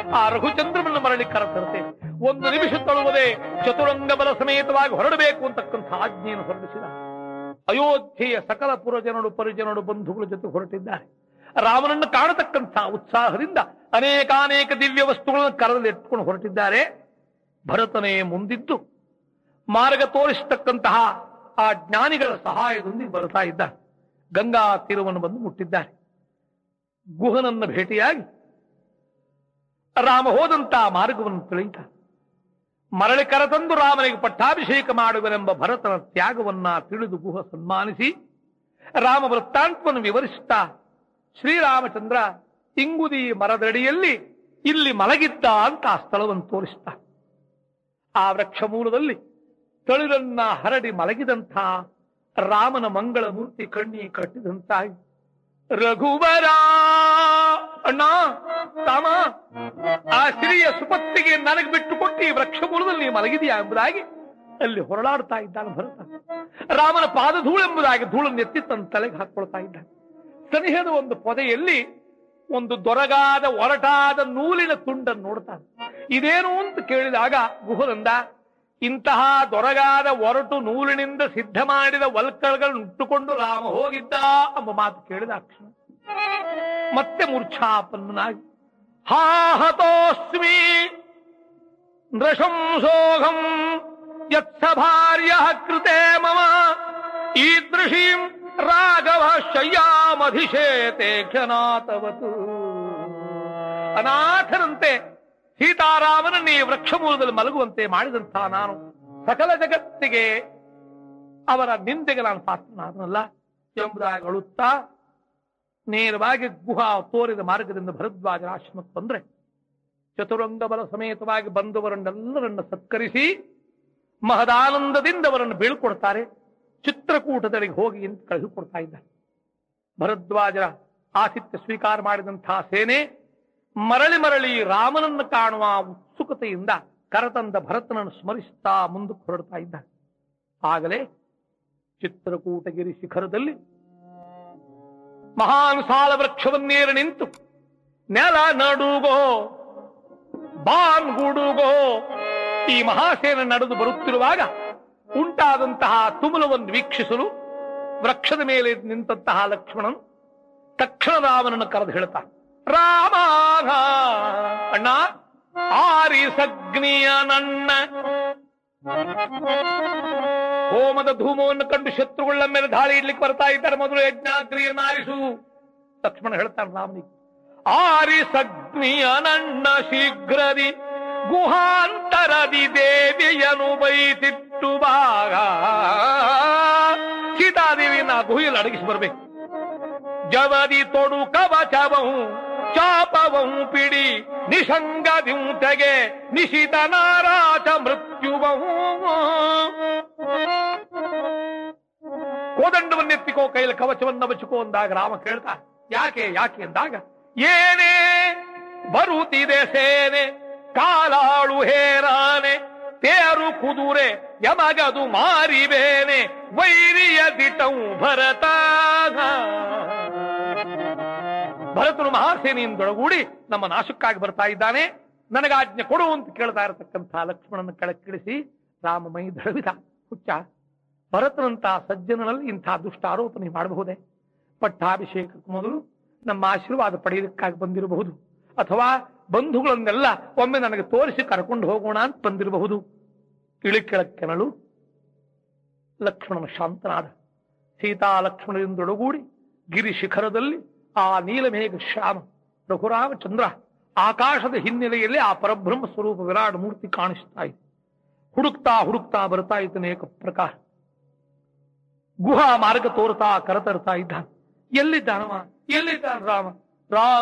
ಆ ರಘುಚಂದ್ರನನ್ನು ಮರಳಿ ಕರೆತರುತ್ತೆ ಒಂದು ನಿಮಿಷ ತೊಳುವುದೇ ಚತುರಂಗ ಬಲ ಸಮೇತವಾಗಿ ಹೊರಡಬೇಕು ಅಂತಕ್ಕಂಥ ಆಜ್ಞೆಯನ್ನು ಹೊರಡಿಸಿದ ಅಯೋಧ್ಯೆಯ ಸಕಲ ಪುರಜನರು ಪರಿಜನರು ಬಂಧುಗಳ ಜೊತೆ ಹೊರಟಿದ್ದಾರೆ ರಾಮನನ್ನು ಕಾಣತಕ್ಕಂಥ ಉತ್ಸಾಹದಿಂದ ಅನೇಕಾನೇಕ ದಿವ್ಯ ವಸ್ತುಗಳನ್ನು ಕರದಲ್ಲಿ ಎತ್ಕೊಂಡು ಹೊರಟಿದ್ದಾರೆ ಭರತನೇ ಮುಂದಿದ್ದು ಮಾರ್ಗ ತೋರಿಸತಕ್ಕಂತಹ ಆ ಜ್ಞಾನಿಗಳ ಸಹಾಯದೊಂದಿಗೆ ಬರ್ತಾ ಇದ್ದ ಗಂಗಾ ತೀರವನ್ನು ಬಂದು ಮುಟ್ಟಿದ್ದಾರೆ ಗುಹನನ್ನ ಭೇಟಿಯಾಗಿ ರಾಮ ಹೋದಂತ ಮಾರ್ಗವನ್ನು ತಿಳಿಯುತ್ತ ಮರಳಿ ಕರೆತಂದು ರಾಮನಿಗೆ ಪಟ್ಟಾಭಿಷೇಕ ಮಾಡುವನೆಂಬ ಭರತನ ತ್ಯಾಗವನ್ನ ತಿಳಿದು ಗುಹ ಸನ್ಮಾನಿಸಿ ರಾಮ ವೃತ್ತಾಂತವನ್ನು ವಿವರಿಸುತ್ತಾ ಶ್ರೀರಾಮಚಂದ್ರ ಇಂಗುದಿ ಮರದಡಿಯಲ್ಲಿ ಇಲ್ಲಿ ಮಲಗಿದ್ದ ಅಂತ ಆ ಸ್ಥಳವನ್ನು ತೋರಿಸ್ತಾ ಆ ವೃಕ್ಷ ಮೂಲದಲ್ಲಿ ತಳಿರನ್ನ ಹರಡಿ ಮಲಗಿದಂಥ ರಾಮನ ಮಂಗಳ ಮೂರ್ತಿ ಕಣ್ಣಿ ಕಟ್ಟಿದಂತಾಗಿ ರಘುವರ ಅಣ್ಣ ತಾಮ ಆ ಸ್ತ್ರೀಯ ಸುಪತ್ತಿಗೆ ನನಗೆ ಬಿಟ್ಟು ಕೊಟ್ಟು ಈ ವೃಕ್ಷ ಮೂಲದಲ್ಲಿ ನೀ ಮಲಗಿದೆಯಾ ಎಂಬುದಾಗಿ ಅಲ್ಲಿ ಹೊರಳಾಡ್ತಾ ಇದ್ದಾನೆ ಭರತ ರಾಮನ ಪಾದ ಧೂಳೆಂಬುದಾಗಿ ಧೂಳನ್ನು ಎತ್ತಿ ತನ್ನ ತಲೆಗೆ ಹಾಕೊಳ್ತಾ ಇದ್ದಾನೆ ಸನಿಹದ ಒಂದು ಪೊದೆಯಲ್ಲಿ ಒಂದು ದೊರಗಾದ ಒರಟಾದ ನೂಲಿನ ತುಂಡನ್ನು ನೋಡ್ತಾನೆ ಇದೇನು ಅಂತ ಕೇಳಿದಾಗ ಗುಹನಂದ ಇಂತಹ ದೊರಗಾದ ಒರಟು ನೂಲಿನಿಂದ ಸಿದ್ಧ ಮಾಡಿದ ವಲ್ಕಳಗಳನ್ನು ಉಟ್ಟುಕೊಂಡು ರಾಮ ಹೋಗಿದ್ದ ಎಂಬ ಮಾತು ಕೇಳಿದ ಕ್ಷಣ ಮತ್ತೆ ಮೂರ್ಛಾಪನ್ನನಾಗಿ ಹಾ ಹತೋಸ್ಮಿ ನೃಶಂಸೋಹಂ ಯತ್ಸ ಭಾರ್ಯ ಕೃತೆ ಮಮ ಈದೃಶೀಂ ರಾಘವ ಶಯ್ಯಾಮಧಿಶೇತೆ ಕ್ಷನಾತವತು ಅನಾಥರಂತೆ ಸೀತಾರಾಮನನ್ನೇ ವೃಕ್ಷ ಮೂಲದಲ್ಲಿ ಮಲಗುವಂತೆ ಮಾಡಿದಂಥ ನಾನು ಸಕಲ ಜಗತ್ತಿಗೆ ಅವರ ನಿಂದೆಗೆ ನಾನು ಪಾತ್ರನಾದನಲ್ಲ ಎಂಬುದಾಗಿ ಅಳುತ್ತಾ ನೇರವಾಗಿ ಗುಹಾ ತೋರಿದ ಮಾರ್ಗದಿಂದ ಭರದ್ವಾಜರ ಆಶ್ರಮಕ್ಕೆ ಬಂದ್ರೆ ಚತುರಂಗ ಬಲ ಸಮೇತವಾಗಿ ಬಂದವರನ್ನೆಲ್ಲರನ್ನ ಸತ್ಕರಿಸಿ ಮಹದಾನಂದದಿಂದ ಅವರನ್ನು ಬೀಳ್ಕೊಡ್ತಾರೆ ಚಿತ್ರಕೂಟದಲ್ಲಿಗೆ ಹೋಗಿ ಅಂತ ಕಳುಹಿಕೊಡ್ತಾ ಇದ್ದಾರೆ ಭರದ್ವಾಜರ ಆತಿಥ್ಯ ಸ್ವೀಕಾರ ಮಾಡಿದಂತಹ ಸೇನೆ ಮರಳಿ ಮರಳಿ ರಾಮನನ್ನು ಕಾಣುವ ಉತ್ಸುಕತೆಯಿಂದ ಕರತಂದ ಭರತನನ್ನು ಸ್ಮರಿಸುತ್ತಾ ಮುಂದಕ್ಕೆ ಹೊರಡ್ತಾ ಇದ್ದ ಆಗಲೇ ಚಿತ್ರಕೂಟಗಿರಿ ಶಿಖರದಲ್ಲಿ ಮಹಾನ್ ಸಾಲ ವೃಕ್ಷವನ್ನೇರಿ ನಿಂತು ನೆಲ ನಡುಗೋ ಬಾನ್ ಗುಡುಗೋ ಈ ಮಹಾಸೇನೆ ನಡೆದು ಬರುತ್ತಿರುವಾಗ ಉಂಟಾದಂತಹ ತುಮುಲವನ್ನು ವೀಕ್ಷಿಸಲು ವೃಕ್ಷದ ಮೇಲೆ ನಿಂತಹ ಲಕ್ಷ್ಮಣನ್ ತಕ್ಷಣ ರಾಮನನ್ನು ಕರೆದು ಹೇಳ್ತಾ ರಾಮ ಅಣ್ಣ ಆರಿಸಗ್ನಿಯ ನನ್ನ ಹೋಮದ ಧೂಮವನ್ನು ಕಂಡು ಶತ್ರುಗಳ ಮೇಲೆ ದಾಳಿ ಇಡ್ಲಿಕ್ಕೆ ಬರ್ತಾ ಇದ್ದಾರೆ ಮೊದಲು ಯಜ್ಞಾಗ್ರಿಯನ್ನು ಆರಿಸು ಲಕ್ಷ್ಮಣ ಹೇಳ್ತಾನೆ ರಾಮನಿಗೆ ಆರಿಸಗ್ನಿಯ ನನ್ನ ಶೀಘ್ರದಿ ಗುಹಾಂತರದಿ ದೇವಿಯನು ಬೈತಿಟ್ಟು ಬಾಗ ಸೀತಾದೇವಿಯನ್ನ ಗುಹೆಯಲ್ಲಿ ಅಡಗಿಸಿ ಬರ್ಬೇಕು ಜವದಿ ತೊಡು ಕವಚವಂ ಚಾಪವಂ ಪಿಡಿ ನಿಸಂಗದಿಂತೆಗೆ ನಿಶಿತ ನಾರಾಚ ಮೃತ್ಯುವಹೂ ಕೋದಂಡವನ್ನೆತ್ತಿಕೋ ಕೈಲಿ ಕವಚವನ್ನ ಬಚ್ಚಿಕೋ ಅಂದಾಗ ರಾಮ ಕೇಳ್ತಾ ಯಾಕೆ ಯಾಕೆ ಅಂದಾಗ ಏನೇ ಬರುತ್ತಿದೆ ಸೇನೆ ಕಾಲಾಳು ಹೇರಾನೆ ತೇರು ಕುದುರೆ ಯಮಗದು ಮಾರಿಬೇನೆ ವೈರಿಯ ದಿಟಂ ಭರತ ಭರತನು ಮಹಾಸೇನೆಯಿಂದೊಳಗೂಡಿ ನಮ್ಮ ನಾಶಕ್ಕಾಗಿ ಬರ್ತಾ ಇದ್ದಾನೆ ನನಗಾಜ್ಞೆ ಕೊಡು ಅಂತ ಕೇಳ್ತಾ ಇರತಕ್ಕಂಥ ಲಕ್ಷ್ಮಣನ ಕೆಳಕ್ಕಿಳಿಸಿ ರಾಮ ಮೈ ದಳವಿದ ಹುಚ್ಚ ಭರತನಂತ ಸಜ್ಜನಲ್ಲಿ ಇಂಥ ದುಷ್ಟ ಆರೋಪಣೆ ಮಾಡಬಹುದೇ ಪಟ್ಟಾಭಿಷೇಕಕ್ಕೆ ಮೊದಲು ನಮ್ಮ ಆಶೀರ್ವಾದ ಪಡೆಯೋದಕ್ಕಾಗಿ ಬಂದಿರಬಹುದು ಅಥವಾ ಬಂಧುಗಳನ್ನೆಲ್ಲ ಒಮ್ಮೆ ನನಗೆ ತೋರಿಸಿ ಕರ್ಕೊಂಡು ಹೋಗೋಣ ಅಂತ ಬಂದಿರಬಹುದು ಇಳಿಕೆಳಕ್ಕೆನಳು ಲಕ್ಷ್ಮಣನ ಶಾಂತನಾದ ಸೀತಾ ಲಕ್ಷ್ಮಣರಿಂದೊಡಗೂಡಿ ಗಿರಿ ಶಿಖರದಲ್ಲಿ ಆ ನೀಲಮೇಘ ಶ್ಯಾಮ ರಘುರಾಮಚಂದ್ರ ಆಕಾಶದ ಹಿನ್ನೆಲೆಯಲ್ಲಿ ಆ ಪರಬ್ರಹ್ಮ ಸ್ವರೂಪ ವಿರಾಟ್ ಮೂರ್ತಿ ಕಾಣಿಸ್ತಾ ಇದೆ ಹುಡುಕ್ತಾ ಹುಡುಕ್ತಾ ಬರ್ತಾ ಇದ್ದಾನೆ ಏಕ ಪ್ರಕಾರ ಗುಹಾ ಮಾರ್ಗ ತೋರ್ತಾ ಕರತರ್ತಾ ಇದ್ದಾನೆ ಎಲ್ಲಿದ್ದಾನವ ಎಲ್ಲಿದ್ದಾನ ರಾಮ ರಾಮ